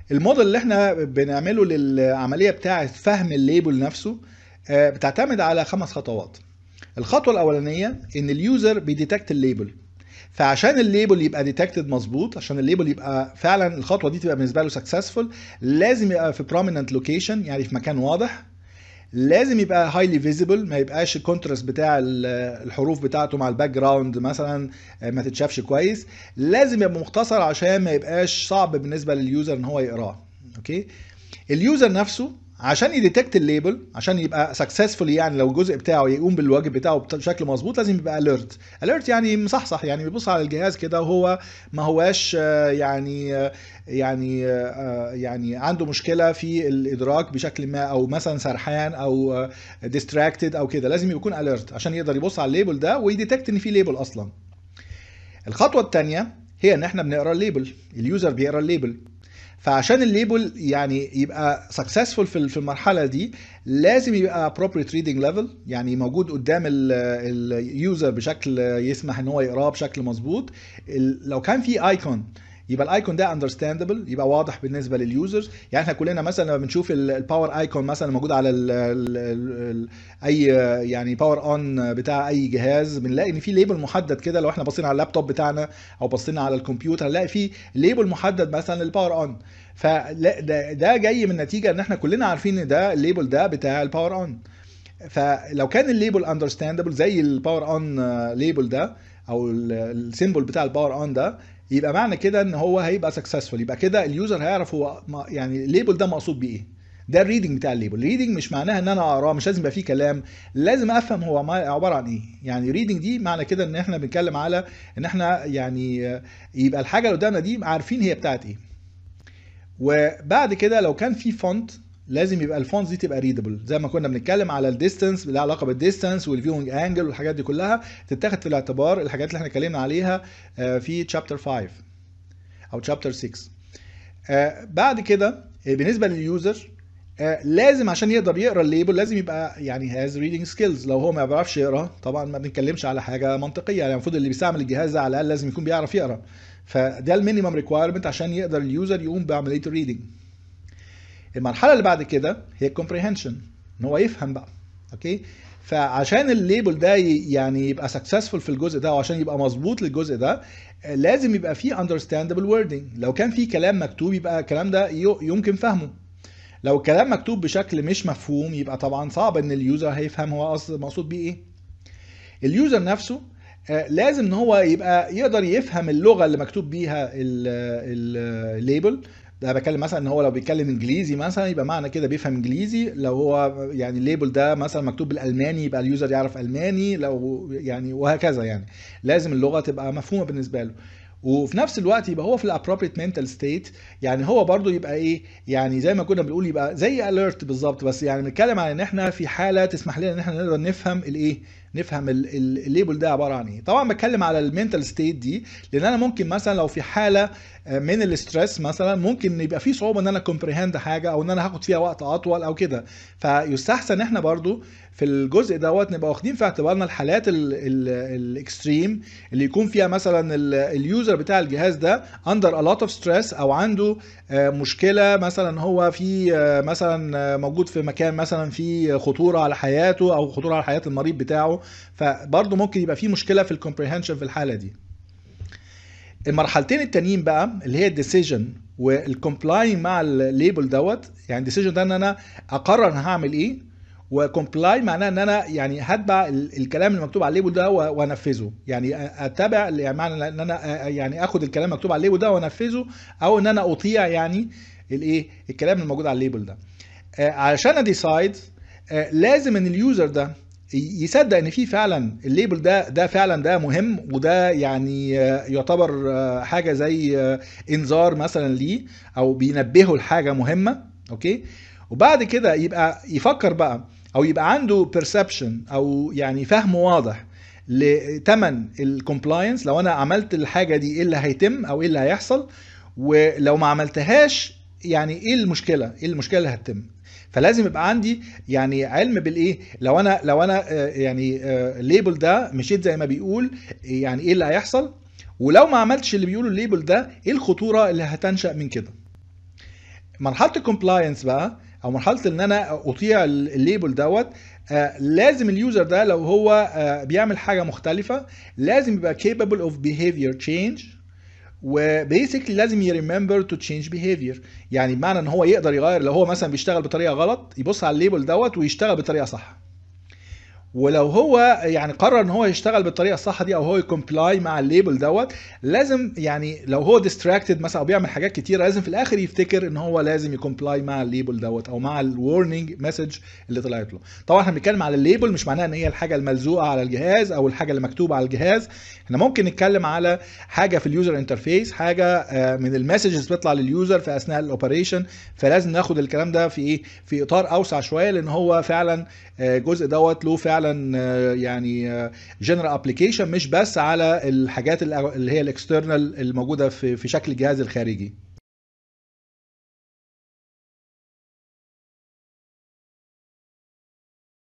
الموديل اللي احنا بنعمله للعمليه بتاعه فهم الليبل نفسه آه، بتعتمد على خمس خطوات الخطوه الاولانيه ان اليوزر بيديتكت الليبل فعشان الليبل يبقى ديتكتد مظبوط عشان الليبل يبقى فعلا الخطوه دي تبقى بالنسبه له سكسسفول لازم يبقى في prominent لوكيشن يعني في مكان واضح لازم يبقى هايلي فيزيبل ما يبقاش الكونتراست بتاع ال- الحروف بتاعته مع الباك جراوند مثلا ما تتشافش كويس لازم يبقى مختصر عشان ما يبقاش صعب بالنسبه لليوزر ان هو يقراه اوكي اليوزر نفسه عشان يديتكت الليبل عشان يبقى سكسسفولي يعني لو الجزء بتاعه يقوم بالواجب بتاعه بشكل مظبوط لازم يبقى اليرت اليرت يعني مصحصح يعني بيبص على الجهاز كده وهو ما هواش آه، يعني آه، يعني آه، يعني عنده مشكله في الادراك بشكل ما او مثلا سرحان او ديستراكتد او كده لازم يكون اليرت عشان يقدر يبص على الليبل ده ويديتكت ان في ليبل اصلا الخطوه الثانيه هي ان احنا بنقرا الليبل اليوزر بيقرا الليبل فعشان الليبل يعني يبقى سكسسفول في في المرحله دي لازم يبقى appropriate reading level يعني موجود قدام اليوزر بشكل يسمح ان هو يقراه بشكل مظبوط ال- لو كان في ايكون يبقى الايكون ده اندرستاندبل يبقى واضح بالنسبه لليوزرز يعني احنا كلنا مثلا لما بنشوف الباور ايكون مثلا موجود على ال ال ال اي يعني باور اون بتاع اي جهاز بنلاقي ان في ليبل محدد كده لو احنا بصينا على اللابتوب بتاعنا او بصينا على الكمبيوتر هنلاقي في ليبل محدد مثلا للباور اون فلا ده, ده جاي من نتيجه ان احنا كلنا عارفين ان ده الليبل ده بتاع الباور اون فلو كان الليبل اندرستاندبل زي الباور اون ليبل ده او السيمبل بتاع الباور اون ده يبقى معنى كده ان هو هيبقى سكسسفول يبقى كده اليوزر هيعرف هو ما- يعني الليبل ده مقصود بيه ايه ده الريدنج بتاع الليبل الريدنج مش معناها ان انا اقراه مش لازم يبقى فيه كلام لازم افهم هو ما- عباره عن ايه يعني ريدنج دي معنى كده ان احنا بنتكلم على ان احنا يعني آه، يبقى الحاجه اللي قدامنا دي عارفين هي بتاعت ايه وبعد كده لو كان في فونت لازم يبقى الفونتس دي تبقى ريدبل زي ما كنا بنتكلم على الديستنس اللي علاقه بالديستنس والفيونج انجل والحاجات دي كلها تتاخد في الاعتبار الحاجات اللي احنا اتكلمنا عليها آه، في تشابتر 5 او تشابتر 6 آه، بعد كده آه، بالنسبه لليوزر آه، لازم عشان يقدر يقرا الليبل لازم يبقى يعني هاز ريدنج سكيلز لو هو ما بيعرفش يقرا طبعا ما بنتكلمش على حاجه منطقيه يعني المفروض اللي بيستعمل الجهاز ده على الاقل لازم يكون بيعرف يقرا فده المينيمم ريكوايرمنت عشان يقدر اليوزر يقوم بعمليه الريدنج المرحله اللي بعد كده هي الكومبريهنشن ان هو يفهم بقى اوكي فعشان الليبل ده ي- يعني يبقى سكسسفول في الجزء ده وعشان يبقى مظبوط للجزء ده آه، لازم يبقى فيه understandable wording لو كان في كلام مكتوب يبقى الكلام ده ي- يمكن فهمه لو الكلام مكتوب بشكل مش مفهوم يبقى طبعا صعب ان اليوزر هيفهم هو قصد مقصود بيه ايه اليوزر نفسه آه، لازم ان هو يبقى يقدر يفهم اللغه اللي مكتوب بيها الليبل ده بتكلم مثلا ان هو لو بيتكلم انجليزي مثلا يبقى معنى كده بيفهم انجليزي لو هو يعني الليبل ده مثلا مكتوب بالالماني يبقى اليوزر يعرف الماني لو يعني وهكذا يعني لازم اللغه تبقى مفهومه بالنسبه له وفي نفس الوقت يبقى هو في الابروبريت منتال ستيت يعني هو برضو يبقى ايه يعني زي ما كنا بنقول يبقى زي اليرت بالظبط بس يعني بنتكلم عن ان احنا في حاله تسمح لنا ان احنا نقدر نفهم الايه نفهم ال- ال- الليبل ده عباره عن ايه طبعا بتكلم على المنتال ستيت دي لان انا ممكن مثلا لو في حاله آه، من الاسترس مثلا ممكن يبقى في صعوبه ان انا كومبريهند حاجه او ان انا هاخد فيها وقت اطول او كده فيستحسن احنا برضو في الجزء دوت نبقى واخدين في اعتبارنا الحالات الاكستريم اللي يكون فيها مثلا ال- اليوزر بتاع الجهاز ده اندر ا لوت اوف ستريس او عنده آه، مشكله مثلا هو في آه، مثلا آه، موجود في مكان مثلا في خطوره على حياته او خطوره على حياه المريض بتاعه فبرضه ممكن يبقى في مشكله في الكومبريهنشن في الحاله دي المرحلتين التانيين بقى اللي هي الديسيجن والكومبلاين مع الليبل دوت يعني الديسيجن ده ان انا اقرر انا هعمل ايه وكومبلاي معناه ان انا يعني هتبع ال- الكلام اللي مكتوب على الليبل ده و- وانفذه يعني اتبع يعني معنى ان انا أ- يعني اخد الكلام المكتوب على الليبل ده وانفذه او ان انا اطيع يعني الايه الكلام الموجود على الليبل ده آه، علشان اديسايد لازم ان اليوزر ده ي- يصدق ان في فعلا الليبل ده ده فعلا ده مهم وده يعني آه، يعتبر آه، حاجه زي آه، انذار مثلا ليه او بينبهه لحاجه مهمه اوكي وبعد كده يبقى يفكر بقى او يبقى عنده perception او يعني فهم واضح لتمن الكومبلاينس لو انا عملت الحاجه دي ايه اللي هيتم او ايه اللي هيحصل ولو ما عملتهاش يعني ايه المشكله ايه المشكله اللي هتتم فلازم يبقى عندي يعني علم بالايه لو انا لو انا آه، يعني الليبل ده مشيت زي ما بيقول يعني ايه اللي هيحصل ولو ما عملتش اللي بيقوله الليبل ده ايه الخطوره اللي هتنشا من كده مرحله الكومبلاينس بقى او مرحله ان انا اطيع الليبل دوت آه لازم اليوزر ده لو هو آه بيعمل حاجه مختلفه لازم يبقى capable of behavior change وبيسكلي لازم يريمبر تو تشينج بيهيفير يعني بمعنى ان هو يقدر يغير لو هو مثلا بيشتغل بطريقه غلط يبص على الليبل دوت ويشتغل بطريقه صح ولو هو يعني قرر ان هو يشتغل بالطريقه الصح دي او هو يكومبلاي مع الليبل دوت لازم يعني لو هو ديستراكتد مثلا او بيعمل حاجات كتيره لازم في الاخر يفتكر ان هو لازم يكومبلاي مع الليبل دوت او مع الورنينج مسج اللي طلعت له طبعا احنا بنتكلم على الليبل مش معناها ان هي الحاجه الملزوقه على الجهاز او الحاجه اللي مكتوبه على الجهاز احنا ممكن نتكلم على حاجه في اليوزر انترفيس حاجه من المسجز بتطلع لليوزر في اثناء الاوبريشن فلازم ناخد الكلام ده في ايه في اطار اوسع شويه لان هو فعلا الجزء دوت له فعلا يعني جنرال ابلكيشن مش بس على الحاجات اللي هي الاكسترنال الموجوده في في شكل الجهاز الخارجي